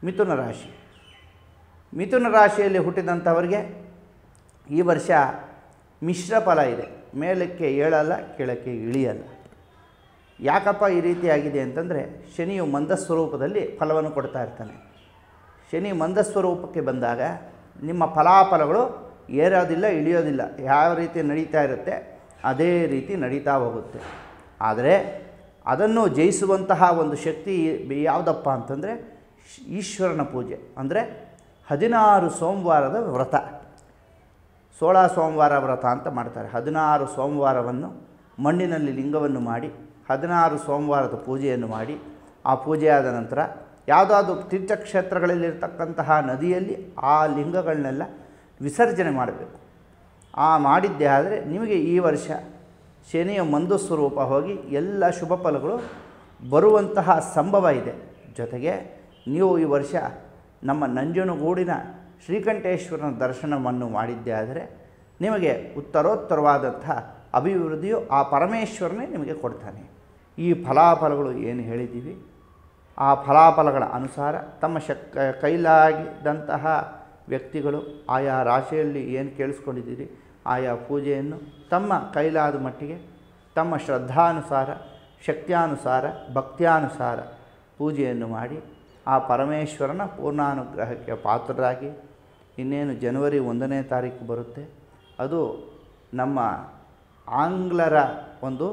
ಮಿಥುನ ರಾಶಿ ಮಿಥುನ ರಾಶಿಯಲ್ಲಿ ಹುಟ್ಟಿದಂಥವರಿಗೆ ಈ ವರ್ಷ ಮಿಶ್ರ ಫಲ ಇದೆ ಮೇಲಕ್ಕೆ ಏಳಲ್ಲ ಕೆಳಕ್ಕೆ ಇಳಿಯಲ್ಲ ಯಾಕಪ್ಪ ಈ ರೀತಿಯಾಗಿದೆ ಅಂತಂದರೆ ಶನಿಯು ಮಂದಸ್ವರೂಪದಲ್ಲಿ ಫಲವನ್ನು ಕೊಡ್ತಾ ಇರ್ತಾನೆ ಶನಿ ಮಂದಸ್ವರೂಪಕ್ಕೆ ಬಂದಾಗ ನಿಮ್ಮ ಫಲಾಫಲಗಳು ಏರೋದಿಲ್ಲ ಇಳಿಯೋದಿಲ್ಲ ಯಾವ ರೀತಿ ನಡೀತಾ ಇರುತ್ತೆ ಅದೇ ರೀತಿ ನಡೀತಾ ಹೋಗುತ್ತೆ ಆದರೆ ಅದನ್ನು ಜಯಿಸುವಂತಹ ಒಂದು ಶಕ್ತಿ ಯಾವುದಪ್ಪ ಅಂತಂದರೆ ಶ್- ಈಶ್ವರನ ಪೂಜೆ ಅಂದರೆ ಹದಿನಾರು ಸೋಮವಾರದ ವ್ರತ ಸೋಳ ಸೋಮವಾರ ವ್ರತ ಅಂತ ಮಾಡ್ತಾರೆ ಹದಿನಾರು ಸೋಮವಾರವನ್ನು ಮಣ್ಣಿನಲ್ಲಿ ಲಿಂಗವನ್ನು ಮಾಡಿ ಹದಿನಾರು ಸೋಮವಾರದ ಪೂಜೆಯನ್ನು ಮಾಡಿ ಆ ಪೂಜೆ ಆದ ನಂತರ ಯಾವುದಾದ್ರು ತೀರ್ಥಕ್ಷೇತ್ರಗಳಲ್ಲಿರ್ತಕ್ಕಂತಹ ನದಿಯಲ್ಲಿ ಆ ಲಿಂಗಗಳನ್ನೆಲ್ಲ ವಿಸರ್ಜನೆ ಮಾಡಬೇಕು ಆ ಮಾಡಿದ್ದೇ ಆದರೆ ನಿಮಗೆ ಈ ವರ್ಷ ಶನಿಯ ಮಂದು ಸ್ವರೂಪ ಹೋಗಿ ಎಲ್ಲ ಶುಭ ಫಲಗಳು ಬರುವಂತಹ ಸಂಭವ ಇದೆ ಜೊತೆಗೆ ನೀವು ಈ ವರ್ಷ ನಮ್ಮ ನಂಜನಗೂಡಿನ ಶ್ರೀಕಂಠೇಶ್ವರನ ದರ್ಶನವನ್ನು ಮಾಡಿದ್ದೇ ಆದರೆ ನಿಮಗೆ ಉತ್ತರೋತ್ತರವಾದಂತಹ ಅಭಿವೃದ್ಧಿಯು ಆ ಪರಮೇಶ್ವರನೇ ನಿಮಗೆ ಕೊಡ್ತಾನೆ ಈ ಫಲಾಫಲಗಳು ಏನು ಹೇಳಿದ್ದೀವಿ ಆ ಫಲಾಫಲಗಳ ಅನುಸಾರ ತಮ್ಮ ಶಕ್ ಕೈಲಾಗಿದ್ದಂತಹ ವ್ಯಕ್ತಿಗಳು ಆಯಾ ರಾಶಿಯಲ್ಲಿ ಏನು ಕೇಳಿಸ್ಕೊಂಡಿದ್ದೀರಿ ಆಯಾ ಪೂಜೆಯನ್ನು ತಮ್ಮ ಕೈಲಾದ ಮಟ್ಟಿಗೆ ತಮ್ಮ ಶ್ರದ್ಧಾನುಸಾರ ಶಕ್ತ್ಯಾನುಸಾರ ಭಕ್ತ್ಯಾನುಸಾರ ಪೂಜೆಯನ್ನು ಮಾಡಿ ಆ ಪರಮೇಶ್ವರನ ಪೂರ್ಣಾನುಗ್ರಹಕ್ಕೆ ಪಾತ್ರರಾಗಿ ಇನ್ನೇನು ಜನವರಿ ಒಂದನೇ ತಾರೀಕು ಬರುತ್ತೆ ಅದು ನಮ್ಮ ಆಂಗ್ಲರ ಒಂದು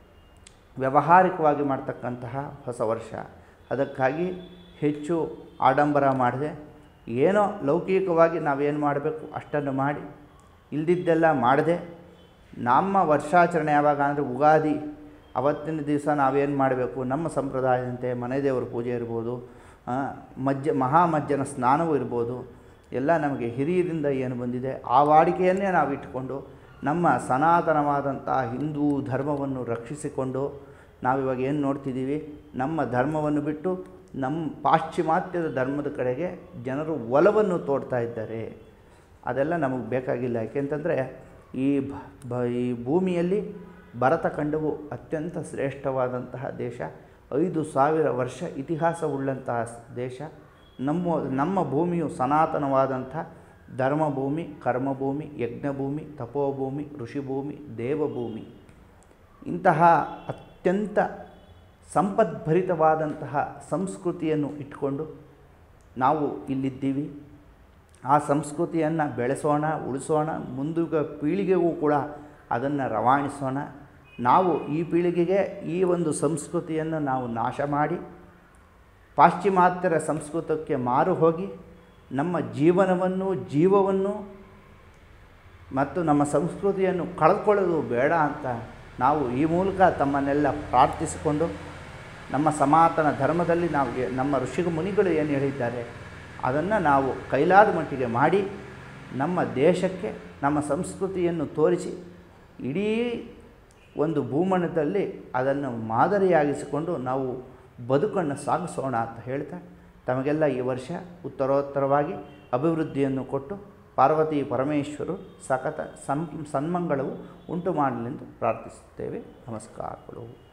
ವ್ಯಾವಹಾರಿಕವಾಗಿ ಮಾಡ್ತಕ್ಕಂತಹ ಹೊಸ ವರ್ಷ ಅದಕ್ಕಾಗಿ ಹೆಚ್ಚು ಆಡಂಬರ ಮಾಡದೆ ಏನೋ ಲೌಕಿಕವಾಗಿ ನಾವೇನು ಮಾಡಬೇಕು ಅಷ್ಟನ್ನು ಮಾಡಿ ಇಲ್ದಿದ್ದೆಲ್ಲ ಮಾಡದೆ ನಮ್ಮ ವರ್ಷಾಚರಣೆ ಯಾವಾಗ ಅಂದರೆ ಉಗಾದಿ ಅವತ್ತಿನ ದಿವಸ ನಾವೇನು ಮಾಡಬೇಕು ನಮ್ಮ ಸಂಪ್ರದಾಯದಂತೆ ಮನೆ ದೇವರ ಪೂಜೆ ಇರ್ಬೋದು ಆ, ಮಜ್ಜ ಮಹಾಮಜ್ಜನ ಸ್ನಾನವೂ ಇರ್ಬೋದು ಎಲ್ಲ ನಮಗೆ ಹಿರಿಯರಿಂದ ಏನು ಬಂದಿದೆ ಆ ವಾಡಿಕೆಯನ್ನೇ ನಾವು ಇಟ್ಕೊಂಡು ನಮ್ಮ ಸನಾತನವಾದಂಥ ಹಿಂದೂ ಧರ್ಮವನ್ನು ರಕ್ಷಿಸಿಕೊಂಡು ನಾವಿವಾಗ ಏನು ನೋಡ್ತಿದ್ದೀವಿ ನಮ್ಮ ಧರ್ಮವನ್ನು ಬಿಟ್ಟು ನಮ್ಮ ಪಾಶ್ಚಿಮಾತ್ಯದ ಧರ್ಮದ ಕಡೆಗೆ ಜನರು ಒಲವನ್ನು ತೋಡ್ತಾ ಇದ್ದಾರೆ ಅದೆಲ್ಲ ನಮಗೆ ಬೇಕಾಗಿಲ್ಲ ಯಾಕೆಂತಂದರೆ ಈ ಭ ಬ ಈ ಭೂಮಿಯಲ್ಲಿ ಭರತಖಂಡವು ಅತ್ಯಂತ ಶ್ರೇಷ್ಠವಾದಂತಹ ದೇಶ ಐದು ಸಾವಿರ ವರ್ಷ ಇತಿಹಾಸವುಳ್ಳಂತಹ ಸ್- ದೇಶ ನಮ್ಮ ನಮ್ಮ ಭೂಮಿಯು ಸನಾತನವಾದಂಥ ಧರ್ಮಭೂಮಿ ಕರ್ಮಭೂಮಿ ಯಜ್ಞಭೂಮಿ ತಪೋಭೂಮಿ ಋಷಿಭೂಮಿ ದೇವಭೂಮಿ ಇಂತಹ ಅತ್ಯಂತ ಸಂಪದ್ಭರಿತವಾದಂತಹ ಸಂಸ್ಕೃತಿಯನ್ನು ಇಟ್ಕೊಂಡು ನಾವು ಇಲ್ಲಿದ್ದೀವಿ ಆ ಸಂಸ್ಕೃತಿಯನ್ನು ಬೆಳೆಸೋಣ ಉಳಿಸೋಣ ಮುಂದಿನ ಪೀಳಿಗೆಗೂ ಕೂಡ ಅದನ್ನು ರವಾನಿಸೋಣ ನಾವು ಈ ಪೀಳಿಗೆಗೆ ಈ ಒಂದು ಸಂಸ್ಕೃತಿಯನ್ನು ನಾವು ನಾಶ ಮಾಡಿ ಪಾಶ್ಚಿಮಾತ್ಯರ ಸಂಸ್ಕೃತಕ್ಕೆ ಮಾರು ಹೋಗಿ ನಮ್ಮ ಜೀವನವನ್ನು ಜೀವವನ್ನು ಮತ್ತು ನಮ್ಮ ಸಂಸ್ಕೃತಿಯನ್ನು ಕಳೆದುಕೊಳ್ಳೋದು ಬೇಡ ಅಂತ ನಾವು ಈ ಮೂಲಕ ತಮ್ಮನ್ನೆಲ್ಲ ಪ್ರಾರ್ಥಿಸಿಕೊಂಡು ನಮ್ಮ ಸನಾತನ ಧರ್ಮದಲ್ಲಿ ನಾವು ಏ- ನಮ್ಮ ಋಷಿಗ ಮುನಿಗಳು ಏನು ಹೇಳಿದ್ದಾರೆ ಅದನ್ನು ನಾವು ಕೈಲಾದ ಮಟ್ಟಿಗೆ ಮಾಡಿ ನಮ್ಮ ದೇಶಕ್ಕೆ ನಮ್ಮ ಸಂಸ್ಕೃತಿಯನ್ನು ತೋರಿಸಿ ಇಡೀ ಒಂದು ಭೂಮಂಡಲದಲ್ಲಿ ಅದನ್ನು ಮಾದರಿಯಾಗಿಸಿಕೊಂಡು ನಾವು ಬದುಕನ್ನು ಸಾಗಿಸೋಣ ಅಂತ ಹೇಳ್ತಾ ತಮಗೆಲ್ಲ ಈ ವರ್ಷ ಉತ್ತರೋತ್ತರವಾಗಿ ಅಭಿವೃದ್ಧಿಯನ್ನು ಕೊಟ್ಟು ಪಾರ್ವತಿ ಪರಮೇಶ್ವರು ಸಖತ ಸಂ ಸನ್ಮಂಗಳವು ಉಂಟು ಮಾಡಲೆಂದು ಪ್ರಾರ್ಥಿಸುತ್ತೇವೆ ನಮಸ್ಕಾರಗಳು